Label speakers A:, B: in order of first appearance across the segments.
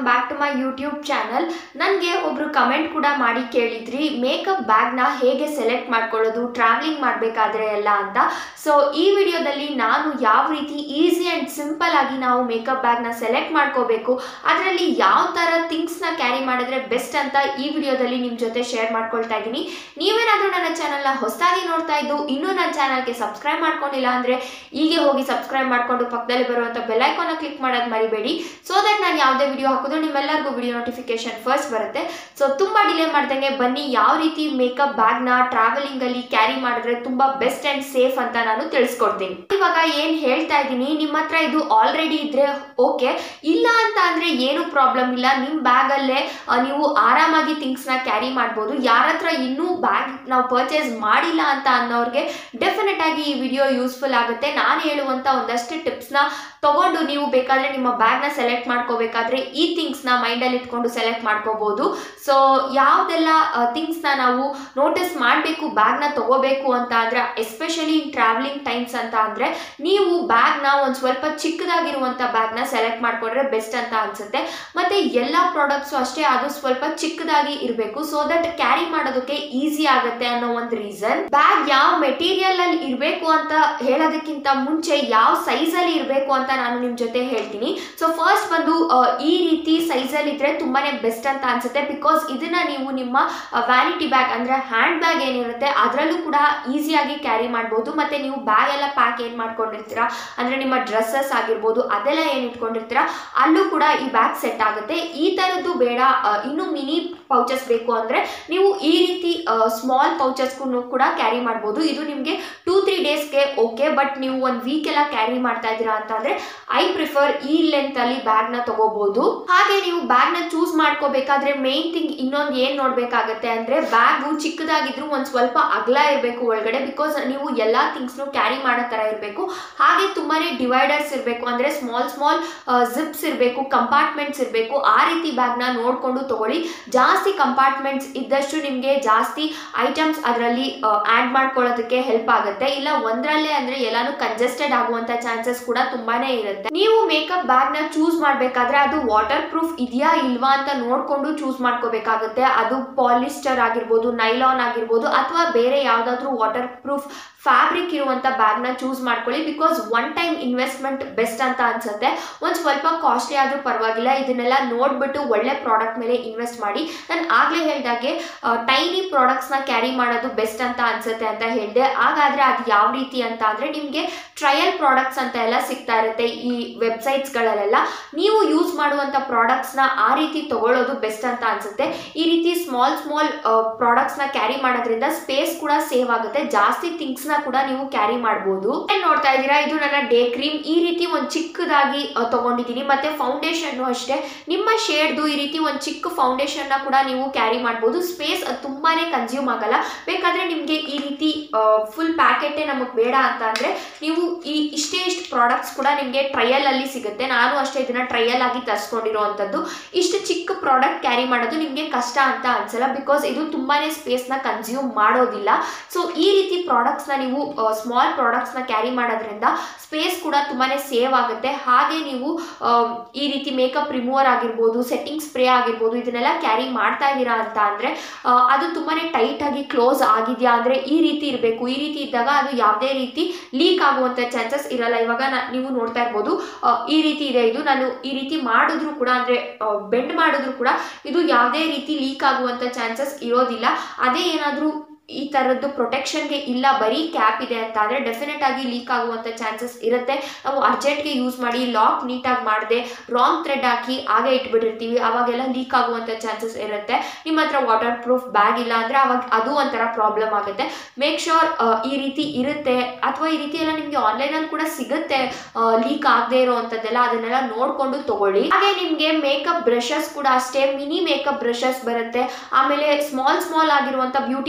A: back to my YouTube channel ನನಗೆ ಒಬ್ರು comment ಕೂಡ ಮಾಡಿ ಕೇಳಿದ್ರಿ ಮೇಕಪ್ ಬ್ಯಾಗ್ನ ಹೇಗೆ ಸೆಲೆಕ್ಟ್ ಮಾಡ್ಕೊಳ್ಳೋದು ಟ್ರಾವೆಲಿಂಗ್ ಮಾಡಬೇಕಾದ್ರೆ ಎಲ್ಲ ಅಂತ ಸೊ ಈ ವಿಡಿಯೋದಲ್ಲಿ ನಾನು ಯಾವ ರೀತಿ ಈಸಿ ಆ್ಯಂಡ್ ಸಿಂಪಲ್ ಆಗಿ ನಾವು ಮೇಕಪ್ ಬ್ಯಾಗ್ನ ಸೆಲೆಕ್ಟ್ ಮಾಡ್ಕೋಬೇಕು ಅದರಲ್ಲಿ ಯಾವ ಥರ ಥಿಂಗ್ಸ್ನ ಕ್ಯಾರಿ ಮಾಡಿದ್ರೆ ಬೆಸ್ಟ್ ಅಂತ ಈ ವಿಡಿಯೋದಲ್ಲಿ ನಿಮ್ಮ ಜೊತೆ ಶೇರ್ ಮಾಡ್ಕೊಳ್ತಾ ಇದ್ದೀನಿ ನೀವೇನಾದರೂ ನನ್ನ ಚಾನಲ್ನ ಹೊಸದಾಗಿ ನೋಡ್ತಾ ಇದ್ದು ಇನ್ನೂ ನನ್ನ ಚಾನಲ್ಗೆ ಸಬ್ಸ್ಕ್ರೈಬ್ ಮಾಡ್ಕೊಂಡಿಲ್ಲ ಅಂದರೆ ಹೀಗೆ ಹೋಗಿ ಸಬ್ಸ್ಕ್ರೈಬ್ ಮಾಡಿಕೊಂಡು ಪಕ್ಕದಲ್ಲಿ ಬರುವಂಥ ಬೆಲ್ಲೈಕಾನ ಕ್ಲಿಕ್ ಮಾಡೋದು ಮರಿಬೇಡಿ ಸೊ ದಟ್ ನಾನು ಯಾವುದೇ ವಿಡಿಯೋ ಹಾಕಿದ್ರು ನಿಮ್ಮೆಲ್ಲರಿಗೂ ವಿಡಿಯೋ ನೋಟಿಫಿಕೇಶನ್ ಫಸ್ಟ್ ಬರುತ್ತೆ ಸೊ ತುಂಬ ಡಿಲೇ ಮಾಡ್ದಂಗೆ ಬನ್ನಿ ಯಾವ ರೀತಿ ಮೇಕಪ್ ಬ್ಯಾಗ್ನ ಟ್ರಾವೆಲಿಂಗಲ್ಲಿ ಕ್ಯಾರಿ ಮಾಡಿದ್ರೆ ತುಂಬ ಬೆಸ್ಟ್ ಆ್ಯಂಡ್ ಸೇಫ್ ಅಂತ ನಾನು ತಿಳಿಸ್ಕೊಡ್ತೀನಿ ಇವಾಗ ಏನು ಹೇಳ್ತಾ ಇದ್ದೀನಿ ನಿಮ್ಮ ಹತ್ರ ಇದು ಆಲ್ರೆಡಿ ಇದ್ರೆ ಓಕೆ ಇಲ್ಲ ಅಂತ ಅಂದರೆ ಏನು ಪ್ರಾಬ್ಲಮ್ ಇಲ್ಲ ನಿಮ್ಮ ಬ್ಯಾಗಲ್ಲೇ ನೀವು ಆರಾಮಾಗಿ ಥಿಂಗ್ಸ್ನ ಕ್ಯಾರಿ ಮಾಡ್ಬೋದು ಯಾರ ಹತ್ರ ಇನ್ನೂ ಬ್ಯಾಗ್ ನಾವು ಪರ್ಚೇಸ್ ಮಾಡಿಲ್ಲ ಅಂತ ಅನ್ನೋರಿಗೆ ಡೆಫಿನೆಟ್ ಆಗಿ ಈ ವಿಡಿಯೋ ಯೂಸ್ಫುಲ್ ಆಗುತ್ತೆ ನಾನು ಹೇಳುವಂಥ ಒಂದಷ್ಟು ಟಿಪ್ಸ್ನ ತಗೊಂಡು ನೀವು ಬೇಕಾದರೆ ನಿಮ್ಮ ಬ್ಯಾಗ್ನ ಸೆಲೆಕ್ಟ್ ಮಾಡ್ಕೋಬೇಕಾದ್ರೆ ಈ ಥಿಂಗ್ಸ್ನ ಮೈಂಡಲ್ಲಿ ಇಟ್ಕೊಂಡು ಸೆಲೆಕ್ಟ್ ಮಾಡ್ಕೋಬೋದು ಸೊ ಯಾವುದೆಲ್ಲ ಥಿಂಗ್ಸ್ನ ನಾವು ನೋಟಿಸ್ ಮಾಡಬೇಕು ಬ್ಯಾಗ್ನ ತಗೋಬೇಕು ಅಂತ ಅಂದರೆ ಎಸ್ಪೆಷಲಿ ಇನ್ ಟ್ರಾವೆಲಿಂಗ್ ಟೈಮ್ಸ್ ಅಂತ ಅಂದರೆ ನೀವು ಬ್ಯಾಗ್ನ ಒಂದು ಸ್ವಲ್ಪ ಚಿಕ್ಕದಾಗಿರುವಂಥ ಬ್ಯಾಗ್ನ ಸೆಲೆಕ್ಟ್ ಮಾಡಿಕೊಂಡ್ರೆ ಬೆಸ್ಟ್ ಅಂತ ಅನಿಸುತ್ತೆ ಮತ್ತು ಎಲ್ಲ ಪ್ರಾಡಕ್ಟ್ಸು ಅಷ್ಟೇ ಅದು ಸ್ವಲ್ಪ ಚಿಕ್ಕದಾಗಿ ಇರಬೇಕು ಸೊ ದಟ್ ಕ್ಯಾರಿ ಮಾಡೋದಕ್ಕೆ ಈಸಿ ಆಗುತ್ತೆ ಅನ್ನೋ ಒಂದು ರೀಸನ್ ಬ್ಯಾಗ್ ಯಾವ ಮೆಟೀರಿಯಲ್ ಅಲ್ಲಿ ಇರಬೇಕು ಅಂತ ಹೇಳೋದಕ್ಕಿಂತ ಮುಂಚೆ ಯಾವ ಸೈಜಲ್ಲಿ ಇರಬೇಕು ಅಂತ ನಾನು ನಿಮ್ಮ ಜೊತೆ ಹೇಳ್ತೀನಿ ಸೊ ಫಸ್ಟ್ ಬಂದು ಆ, ಈ ರೀತಿ ಸೈಜಲ್ಲಿ ಇದ್ರೆ ತುಂಬಾನೇ ಬೆಸ್ಟ್ ಅಂತ ಅನ್ಸುತ್ತೆ ಬಿಕಾಸ್ ಇದನ್ನ ನೀವು ನಿಮ್ಮ ವ್ಯಾನಿಟಿ ಬ್ಯಾಗ್ ಅಂದ್ರೆ ಹ್ಯಾಂಡ್ ಬ್ಯಾಗ್ ಏನಿರುತ್ತೆ ಅದರಲ್ಲೂ ಕೂಡ ಈಸಿಯಾಗಿ ಕ್ಯಾರಿ ಮಾಡ್ಬೋದು ಮತ್ತೆ ನೀವು ಬ್ಯಾಗ್ ಎಲ್ಲ ಪ್ಯಾಕ್ ಏನು ಮಾಡ್ಕೊಂಡಿರ್ತೀರಾ ಅಂದ್ರೆ ನಿಮ್ಮ ಡ್ರೆಸ್ಸಸ್ ಆಗಿರ್ಬೋದು ಅದೆಲ್ಲ ಏನು ಇಟ್ಕೊಂಡಿರ್ತೀರಾ ಅಲ್ಲೂ ಕೂಡ ಈ ಬ್ಯಾಗ್ ಸೆಟ್ ಆಗುತ್ತೆ ಈ ಥರದ್ದು ಬೇಡ ಆ, ಇನ್ನು ಮಿನಿ ಪೌಚಸ್ ಬೇಕು ಅಂದರೆ ನೀವು ಈ ರೀತಿ ಸ್ಮಾಲ್ ಪೌಚಸ್ಗೂ ಕೂಡ ಕ್ಯಾರಿ ಮಾಡ್ಬೋದು ಇದು ನಿಮಗೆ ಟೂ ತ್ರೀ ಡೇಸ್ಗೆ ಓಕೆ ಬಟ್ ನೀವು ಒಂದು ವೀಕ್ ಎಲ್ಲ ಕ್ಯಾರಿ ಮಾಡ್ತಾ ಇದ್ದೀರಾ ಅಂತ ಅಂದರೆ ಐ ಪ್ರಿಫರ್ ಈ ಲೆಂತ್ ಅಲ್ಲಿ ಬ್ಯಾಗ್ ನ ತಗೋಬಹುದು ಹಾಗೆ ನೀವು ಬ್ಯಾಗ್ ನ ಚೂಸ್ ಮಾಡ್ಕೋಬೇಕಾದ್ರೆ ಮೇನ್ ಥಿಂಗ್ ಇನ್ನೊಂದು ಏನ್ ನೋಡ್ಬೇಕಾಗತ್ತೆ ಅಂದ್ರೆ ಬ್ಯಾಗು ಚಿಕ್ಕದಾಗಿದ್ರು ಒಂದ್ ಸ್ವಲ್ಪ ಅಗಲ ಇರಬೇಕು ಒಳಗಡೆ ಬಿಕಾಸ್ ನೀವು ಎಲ್ಲಾ ಥಿಂಗ್ಸ್ ಕ್ಯಾರಿ ಮಾಡೋ ತರ ಇರಬೇಕು ಹಾಗೆ ತುಂಬಾನೇ ಡಿವೈಡರ್ಸ್ ಇರಬೇಕು ಅಂದ್ರೆ ಸ್ಮಾಲ್ ಸ್ಮಾಲ್ ಜಿಪ್ಸ್ ಇರಬೇಕು ಕಂಪಾರ್ಟ್ಮೆಂಟ್ಸ್ ಇರಬೇಕು ಆ ರೀತಿ ಬ್ಯಾಗ್ ನ ನೋಡ್ಕೊಂಡು ತಗೊಳ್ಳಿ ಜಾಸ್ತಿ ಕಂಪಾರ್ಟ್ಮೆಂಟ್ಸ್ ಇದ್ದಷ್ಟು ನಿಮಗೆ ಜಾಸ್ತಿ ಐಟಮ್ಸ್ ಅದರಲ್ಲಿ ಆಡ್ ಮಾಡ್ಕೊಳ್ಳೋದಕ್ಕೆ ಹೆಲ್ಪ್ ಆಗುತ್ತೆ ಇಲ್ಲ ಒಂದರಲ್ಲೇ ಅಂದ್ರೆ ಎಲ್ಲಾನು ಕಂಜೆಸ್ಟೆಡ್ ಆಗುವಂತ ಚಾನ್ಸಸ್ ಕೂಡ ತುಂಬಾನೇ ಇರುತ್ತೆ ನೀವು ಮೇಕಪ್ ಬ್ಯಾಗ್ ನ ಚೂಸ್ ಮಾಡ್ಬೇಕಾದ್ರೆ ಅದು ವಾಟರ್ ಪ್ರೂಫ್ ಇದೆಯಾ ಇಲ್ವಾ ಅಂತ ನೋಡ್ಕೊಂಡು ಚೂಸ್ ಮಾಡ್ಕೋಬೇಕಾಗುತ್ತೆ ಅದು ಪಾಲಿಸ್ಟರ್ ಆಗಿರ್ಬೋದು ನೈಲಾನ್ ಆಗಿರ್ಬೋದು ಅಥವಾ ಬೇರೆ ಯಾವ್ದಾದ್ರು ವಾಟರ್ ಪ್ರೂಫ್ ಫ್ಯಾಬ್ರಿಕ್ ಇರುವಂತ ಬ್ಯಾಗ್ ನ ಚೂಸ್ ಮಾಡ್ಕೊಳ್ಳಿ because one time investment best ಅಂತ ಅನ್ಸುತ್ತೆ ಒಂದ್ ಸ್ವಲ್ಪ ಕಾಸ್ಟ್ಲಿ ಆದ್ರೂ ಪರವಾಗಿಲ್ಲ ಇದನ್ನೆಲ್ಲ ನೋಡ್ಬಿಟ್ಟು ಒಳ್ಳೆ ಪ್ರಾಡಕ್ಟ್ ಮೇಲೆ ಇನ್ವೆಸ್ಟ್ ಮಾಡಿ ನಾನು ಆಗ್ಲೇ ಹೇಳ್ದಾಗೆ ಟೈನಿ ಪ್ರಾಡಕ್ಟ್ಸ್ ನ ಕ್ಯಾರಿ ಮಾಡೋದು ಬೆಸ್ಟ್ ಅಂತ ಅನ್ಸುತ್ತೆ ಅಂತ ಹೇಳಿದೆ ಹಾಗಾದ್ರೆ ಅದು ಯಾವ ರೀತಿ ಅಂತ ಅಂದ್ರೆ ನಿಮ್ಗೆ ಟ್ರಯಲ್ ಪ್ರಾಡಕ್ಟ್ಸ್ ಅಂತ ಎಲ್ಲ ಸಿಗ್ತಾ ಇರುತ್ತೆ ಈ ವೆಬ್ಸೈಟ್ಸ್ಗಳಲ್ಲೆಲ್ಲ ನೀವು ಯೂಸ್ ಮಾಡುವಂಥ ಪ್ರಾಡಕ್ಟ್ಸ್ನ ಆ ರೀತಿ ತಗೊಳ್ಳೋದು ಬೆಸ್ಟ್ ಅಂತ ಅನ್ಸುತ್ತೆ ಈ ರೀತಿ ಸ್ಮಾಲ್ ಸ್ಮಾಲ್ ಪ್ರಾಡಕ್ಟ್ಸ್ನ ಕ್ಯಾರಿ ಮಾಡೋದ್ರಿಂದ ಸ್ಪೇಸ್ ಕೂಡ ಸೇವ್ ಆಗುತ್ತೆ ಜಾಸ್ತಿ ಥಿಂಗ್ಸ್ನ ಕೂಡ ನೀವು ಕ್ಯಾರಿ ಮಾಡ್ಬೋದು ಏನ್ ನೋಡ್ತಾ ಇದ್ದೀರಾ ಇದು ನನ್ನ ಡೇ ಕ್ರೀಮ್ ಈ ರೀತಿ ಒಂದು ಚಿಕ್ಕದಾಗಿ ಆ, ತಗೊಂಡಿದ್ದೀನಿ ಮತ್ತೆ ಫೌಂಡೇಶನ್ ಅಷ್ಟೇ ನಿಮ್ಮ ಶೇಡ್ದು ಈ ರೀತಿ ಒಂದು ಚಿಕ್ಕ ಫೌಂಡೇಶನ್ ಕೂಡ ನೀವು ಕ್ಯಾರಿ ಮಾಡ್ಬೋದು ಸ್ಪೇಸ್ ತುಂಬಾನೇ ಕನ್ಸ್ಯೂಮ್ ಆಗಲ್ಲ ಬೇಕಾದ್ರೆ ನಿಮಗೆ ಈ ರೀತಿ ಫುಲ್ ಪ್ಯಾಕೆಟೇ ನಮಗೆ ಬೇಡ ಅಂತ ಅಂದ್ರೆ ನೀವು ಈ ಇಷ್ಟೇ ಇಷ್ಟು ಪ್ರಾಡಕ್ಟ್ಸ್ ಕೂಡ ನಿಮಗೆ ಟ್ರಯಲ್ ಅಲ್ಲಿ ಸಿಗುತ್ತೆ ನಾನು ಅಷ್ಟೇ ಇದನ್ನ ಟ್ರಯಲ್ ಆಗಿ ತರಿಸ್ಕೊಂಡಿರೋವಂಥದ್ದು ಇಷ್ಟು ಚಿಕ್ಕ ಪ್ರಾಡಕ್ಟ್ ಕ್ಯಾರಿ ಮಾಡೋದು ನಿಮಗೆ ಕಷ್ಟ ಅಂತ ಅನ್ಸಲ್ಲ ಬಿಕಾಸ್ ಇದು ತುಂಬಾನೇ ಸ್ಪೇಸ್ನ ಕನ್ಸ್ಯೂಮ್ ಮಾಡೋದಿಲ್ಲ ಸೊ ಈ ರೀತಿ ಪ್ರಾಡಕ್ಟ್ಸ್ನ ನೀವು ಸ್ಮಾಲ್ ಪ್ರಾಡಕ್ಟ್ಸ್ನ ಕ್ಯಾರಿ ಮಾಡೋದ್ರಿಂದ ಸ್ಪೇಸ್ ಕೂಡ ತುಂಬಾನೇ ಸೇವ್ ಆಗುತ್ತೆ ಹಾಗೆ ನೀವು ಆ, ಈ ರೀತಿ ಮೇಕಪ್ ರಿಮೂವರ್ ಆಗಿರ್ಬೋದು ಸೆಟ್ಟಿಂಗ್ ಸ್ಪ್ರೇ ಆಗಿರ್ಬೋದು ಇದನ್ನೆಲ್ಲ ಕ್ಯಾರಿ ಮಾಡ್ತಾ ಇದ್ದೀರಾ ಅಂತ ಅಂದರೆ ಅದು ತುಂಬಾನೇ ಟೈಟ್ ಆಗಿ ಕ್ಲೋಸ್ ಆಗಿದೆಯಾ ಅಂದರೆ ಈ ರೀತಿ ಇರಬೇಕು ಈ ರೀತಿ ಇದ್ದಾಗ ಅದು ಯಾವುದೇ ರೀತಿ ಲೀಕ್ ಆಗುವಂಥ ಚಾನ್ಸಸ್ ಇರಲ್ಲ ಇವಾಗ ನಾ ನೀವು ನೋಡ್ತಾ ಇರ್ಬೋದು ಆ, ಈ ರೀತಿ ಇದೆ ಇದು ನಾನು ಈ ರೀತಿ ಮಾಡಿದ್ರು ಕೂಡ ಅಂದರೆ ಬೆಂಡ್ ಮಾಡಿದ್ರು ಕೂಡ ಇದು ಯಾವುದೇ ರೀತಿ ಲೀಕ್ ಆಗುವಂಥ ಚಾನ್ಸಸ್ ಇರೋದಿಲ್ಲ ಅದೇ ಏನಾದರೂ ಈ ಥರದ್ದು ಪ್ರೊಟೆಕ್ಷನ್ಗೆ ಇಲ್ಲ ಬರೀ ಕ್ಯಾಪ್ ಇದೆ ಅಂತ ಅಂದರೆ ಡೆಫಿನೆಟ್ ಆಗಿ ಲೀಕ್ ಆಗುವಂಥ ಚಾನ್ಸಸ್ ಇರುತ್ತೆ ನಾವು ಅರ್ಜೆಂಟ್ಗೆ ಯೂಸ್ ಮಾಡಿ ಲಾಕ್ ನೀಟಾಗಿ ಮಾಡದೆ ರಾಂಗ್ ಥ್ರೆಡ್ ಹಾಕಿ ಹಾಗೆ ಇಟ್ಬಿಟ್ಟಿರ್ತೀವಿ ಅವಾಗೆಲ್ಲ ಲೀಕ್ ಆಗುವಂಥ ಚಾನ್ಸಸ್ ಇರುತ್ತೆ ನಿಮ್ಮ ಹತ್ರ ವಾಟರ್ ಪ್ರೂಫ್ ಬ್ಯಾಗ್ ಇಲ್ಲ ಅಂದರೆ ಅವಾಗ ಅದು ಒಂಥರ ಪ್ರಾಬ್ಲಮ್ ಆಗುತ್ತೆ ಮೇಕ್ ಶೋರ್ ಈ ರೀತಿ ಇರುತ್ತೆ ಅಥವಾ ಈ ರೀತಿ ಎಲ್ಲ ನಿಮಗೆ ಆನ್ಲೈನಲ್ಲಿ ಕೂಡ ಸಿಗುತ್ತೆ ಲೀಕ್ ಆಗದೆ ಇರೋವಂಥದ್ದೆಲ್ಲ ಅದನ್ನೆಲ್ಲ ನೋಡಿಕೊಂಡು ತಗೊಳ್ಳಿ ಹಾಗೆ ನಿಮಗೆ ಮೇಕಪ್ ಬ್ರಷಸ್ ಕೂಡ ಅಷ್ಟೇ ಮಿನಿ ಮೇಕಪ್ ಬ್ರಷಸ್ ಬರುತ್ತೆ ಆಮೇಲೆ ಸ್ಮಾಲ್ ಸ್ಮಾಲ್ ಆಗಿರುವಂಥ ಬ್ಯೂಟಿ ಬ್ಲೆಂಡರ್ಸ್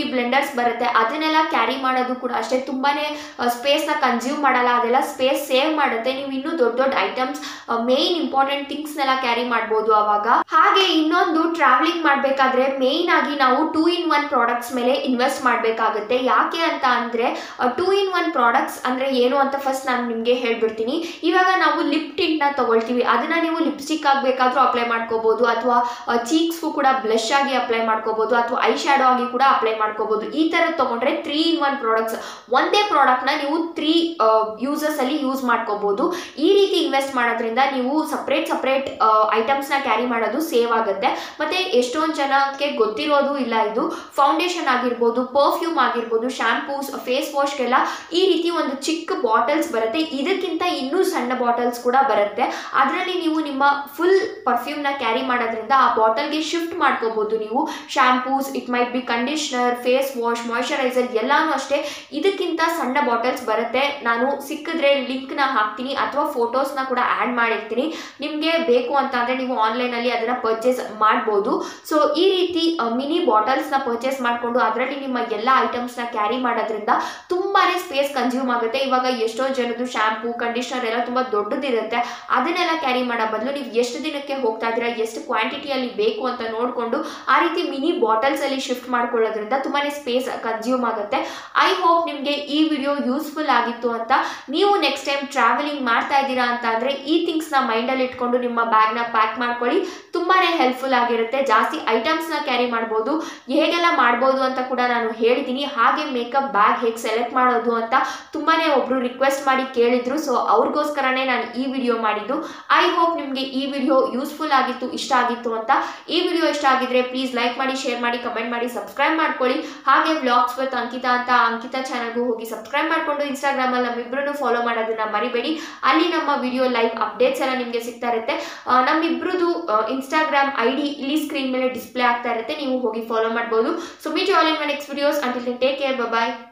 A: ಪ್ರಾಡಕ್ಟ್ಸ್ ಬರುತ್ತೆ ಅದನ್ನೆಲ್ಲ ಕ್ಯಾರಿ ಮಾಡೋದು ಕೂಡ ಅಷ್ಟೇ ತುಂಬಾನೇ ಸ್ಪೇಸ್ನ ಕನ್ಸ್ಯೂಮ್ ಮಾಡಲ್ಲ ಅದೆಲ್ಲ ಸ್ಪೇಸ್ ಸೇವ್ ಮಾಡುತ್ತೆ ನೀವು ಇನ್ನೂ ದೊಡ್ಡ ದೊಡ್ಡ ಐಟಮ್ಸ್ ಮೇನ್ ಇಂಪಾರ್ಟೆಂಟ್ ಥಿಂಗ್ಸ್ನೆಲ್ಲ ಕ್ಯಾರಿ ಮಾಡ್ಬೋದು ಅವಾಗ ಹಾಗೆ ಇನ್ನೊಂದು ಟ್ರಾವೆಲಿಂಗ್ ಮಾಡಬೇಕಾದ್ರೆ ಮೇಯ್ನ್ ಆಗಿ ನಾವು ಟೂ ಇನ್ ಒನ್ ಪ್ರಾಡಕ್ಟ್ಸ್ ಮೇಲೆ ಇನ್ವೆಸ್ಟ್ ಮಾಡಬೇಕಾಗುತ್ತೆ ಯಾಕೆ ಅಂತ ಅಂದರೆ ಟೂ ಇನ್ ಒನ್ ಪ್ರಾಡಕ್ಟ್ಸ್ ಅಂದರೆ ಏನು ಅಂತ ಫಸ್ಟ್ ನಾನು ನಿಮಗೆ ಹೇಳ್ಬಿಡ್ತೀನಿ ಇವಾಗ ನಾವು ಲಿಪ್ ಟಿಂಟ್ನ ತಗೊಳ್ತೀವಿ ಅದನ್ನ ನೀವು ಲಿಪ್ಸ್ಟಿಕ್ ಆಗಬೇಕಾದ್ರೂ ಅಪ್ಲೈ ಮಾಡ್ಕೋಬೋದು ಅಥವಾ ಚೀಕ್ಸ್ಗೂ ಕೂಡ ಬ್ಲಷ್ ಆಗಿ ಅಪ್ಲೈ ಮಾಡ್ಕೋಬೋದು ಅಥವಾ ಐ ಶ್ಯಾಡೋ ಆಗಿ ಕೂಡ ಅಪ್ಲೈ ಮಾಡ್ಕೋಬೋದು ಈ ಥರದ್ದು ತಗೊಂಡ್ರೆ ತ್ರೀ ಇನ್ ಒನ್ ಪ್ರಾಡಕ್ಟ್ಸ್ ಒಂದೇ ಪ್ರಾಡಕ್ಟ್ನ ನೀವು ತ್ರೀ ಯೂಸಸ್ ಅಲ್ಲಿ ಯೂಸ್ ಮಾಡ್ಕೋಬಹುದು ಈ ರೀತಿ ಇನ್ವೆಸ್ಟ್ ಮಾಡೋದ್ರಿಂದ ನೀವು ಸಪ್ರೇಟ್ ಸಪ್ರೇಟ್ ಐಟಮ್ಸ್ನ ಕ್ಯಾರಿ ಮಾಡೋದು ಸೇವ್ ಆಗುತ್ತೆ ಮತ್ತೆ ಎಷ್ಟೊಂದು ಜನಕ್ಕೆ ಗೊತ್ತಿರೋದು ಇಲ್ಲ ಇದು ಫೌಂಡೇಶನ್ ಆಗಿರ್ಬೋದು ಪರ್ಫ್ಯೂಮ್ ಆಗಿರ್ಬೋದು ಶಾಂಪೂಸ್ ಫೇಸ್ ವಾಶ್ಗೆಲ್ಲ ಈ ರೀತಿ ಒಂದು ಚಿಕ್ಕ ಬಾಟಲ್ಸ್ ಬರುತ್ತೆ ಇದಕ್ಕಿಂತ ಇನ್ನೂ ಸಣ್ಣ ಬಾಟಲ್ಸ್ ಕೂಡ ಬರುತ್ತೆ ಅದರಲ್ಲಿ ನೀವು ನಿಮ್ಮ ಫುಲ್ ಪರ್ಫ್ಯೂಮ್ನ ಕ್ಯಾರಿ ಮಾಡೋದ್ರಿಂದ ಆ ಬಾಟಲ್ಗೆ ಶಿಫ್ಟ್ ಮಾಡ್ಕೋಬಹುದು ನೀವು shampoos it might be conditioner face wash moisturiser ಎಲ್ಲಾನು ಅಷ್ಟೇ ಇದಕ್ಕಿಂತ ಸಣ್ಣ ಬಾಟಲ್ಸ್ ಬರುತ್ತೆ ನಾನು ಸಿಕ್ಕಿದ್ರೆ ಲಿಂಕ್ನ ಹಾಕ್ತೀನಿ ಅಥವಾ ಫೋಟೋಸ್ನ ಕೂಡ ಆ್ಯಡ್ ಮಾಡಿರ್ತೀನಿ ನಿಮಗೆ ಬೇಕು ಅಂತ ಅಂದರೆ ನೀವು ಆನ್ಲೈನಲ್ಲಿ ಅದನ್ನು ಪರ್ಚೇಸ್ ಮಾಡ್ಬೋದು ಸೊ ಈ ರೀತಿ ಮಿನಿ ಬಾಟಲ್ಸ್ನ ಪರ್ಚೇಸ್ ಮಾಡಿಕೊಂಡು ಅದರಲ್ಲಿ ನಿಮ್ಮ ಎಲ್ಲ ಐಟಮ್ಸ್ನ ಕ್ಯಾರಿ ಮಾಡೋದ್ರಿಂದ ತುಂಬಾ ಸ್ಪೇಸ್ ಕನ್ಸ್ಯೂಮ್ ಆಗುತ್ತೆ ಇವಾಗ ಎಷ್ಟೋ ಜನದ್ದು ಶಾಂಪೂ ಕಂಡೀಷ್ನರ್ ಎಲ್ಲ ತುಂಬ ದೊಡ್ಡದಿರುತ್ತೆ ಅದನ್ನೆಲ್ಲ ಕ್ಯಾರಿ ಮಾಡೋ ಬದಲು ನೀವು ಎಷ್ಟು ದಿನಕ್ಕೆ ಹೋಗ್ತಾ ಇದ್ದೀರಾ ಎಷ್ಟು ಕ್ವಾಂಟಿಟಿಯಲ್ಲಿ ಬೇಕು ಅಂತ ನೋಡಿಕೊಂಡು ಆ ರೀತಿ ಮಿನಿ ಬಾಟಲ್ಸಲ್ಲಿ ಶಿಫ್ಟ್ ಮಾಡ್ಕೊಳ್ಳೋದ್ರಿಂದ ತುಂಬಾ ಸ್ಪೇಸ್ ಕನ್ಸ್ಯೂಮ್ ಆಗುತ್ತೆ ಐ ಹೋಪ್ ನಿಮಗೆ ಈ ವಿಡಿಯೋ ಯೂಸ್ಫುಲ್ ಆಗಿತ್ತು ಅಂತ ನೀವು ನೆಕ್ಸ್ಟ್ ಟೈಮ್ ಟ್ರಾವೆಲಿಂಗ್ ಮಾಡ್ತಾ ಇದ್ದೀರಾ ಅಂತ ಅಂದರೆ ಈ ಥಿಂಗ್ಸ್ನ ಮೈಂಡಲ್ಲಿ ಇಟ್ಕೊಂಡು ನಿಮ್ಮ ಬ್ಯಾಗ್ನ ಪ್ಯಾಕ್ ಮಾಡ್ಕೊಳ್ಳಿ ತುಂಬಾ ಹೆಲ್ಪ್ಫುಲ್ ಆಗಿರುತ್ತೆ ಜಾಸ್ತಿ ಐಟಮ್ಸ್ನ ಕ್ಯಾರಿ ಮಾಡ್ಬೋದು ಹೇಗೆಲ್ಲ ಮಾಡ್ಬೋದು ಅಂತ ಕೂಡ ನಾನು ಹೇಳಿದ್ದೀನಿ ಹಾಗೆ ಮೇಕಪ್ ಬ್ಯಾಗ್ ಹೇಗೆ ಸೆಲೆಕ್ಟ್ ಮಾಡೋದು ಅಂತ ತುಂಬಾ ಒಬ್ಬರು ರಿಕ್ವೆಸ್ಟ್ ಮಾಡಿ ಕೇಳಿದ್ರು ಸೊ ಅವ್ರಿಗೋಸ್ಕರನೇ ನಾನು ಈ ವಿಡಿಯೋ ಮಾಡಿದ್ದು ಐ ಹೋಪ್ ನಿಮಗೆ ಈ ವಿಡಿಯೋ ಯೂಸ್ಫುಲ್ ಆಗಿತ್ತು ಇಷ್ಟ ಆಗಿತ್ತು ಅಂತ ಈ ವಿಡಿಯೋ ಇಷ್ಟ ಆಗಿದ್ರೆ ಪ್ಲೀಸ್ ಲೈಕ್ ಮಾಡಿ ಶೇರ್ ಮಾಡಿ ಕಮೆಂಟ್ ಮಾಡಿ ಸಬ್ಸ್ಕ್ರೈಬ್ ಮಾಡ್ಕೊಳ್ಳಿ ಹಾಗೆ ವ್ಲಾಗ್ಸ್ ವಿತ್ ಅಂಕಿತಾ ಅಂತ ಅಂಕಿತಾ ಚಾನಲ್ಗೂ ಹೋಗಿ ಸಬ್ಸ್ಕ್ರೈಬ್ ಮಾಡಿಕೊಂಡು ಇನ್ಸ್ಟಾಗ್ರಾಮಲ್ಲಿ ನಮ್ಮಿಬ್ಬರನ್ನು ಫಾಲೋ ಮಾಡೋದನ್ನ ಮರಿಬೇಡಿ ಅಲ್ಲಿ ನಮ್ಮ ವಿಡಿಯೋ ಲೈವ್ ಅಪ್ಡೇಟ್ಸ್ ಎಲ್ಲ ನಿಮಗೆ ಸಿಗ್ತಾ ಇರುತ್ತೆ ಆ, ನಮ್ಮಿಬ್ರದ್ದು ಇನ್ಸ್ಟಾಗ್ರಾಮ್ ಐ ಡಿ ಇಲ್ಲಿ ಸ್ಕ್ರೀನ್ ಮೇಲೆ ಡಿಸ್ಪ್ಲೇ ಆಗ್ತಾ ಇರುತ್ತೆ ನೀವು ಹೋಗಿ ಫಾಲೋ ಮಾಡ್ಬೋದು so meet all in my next videos until take care bye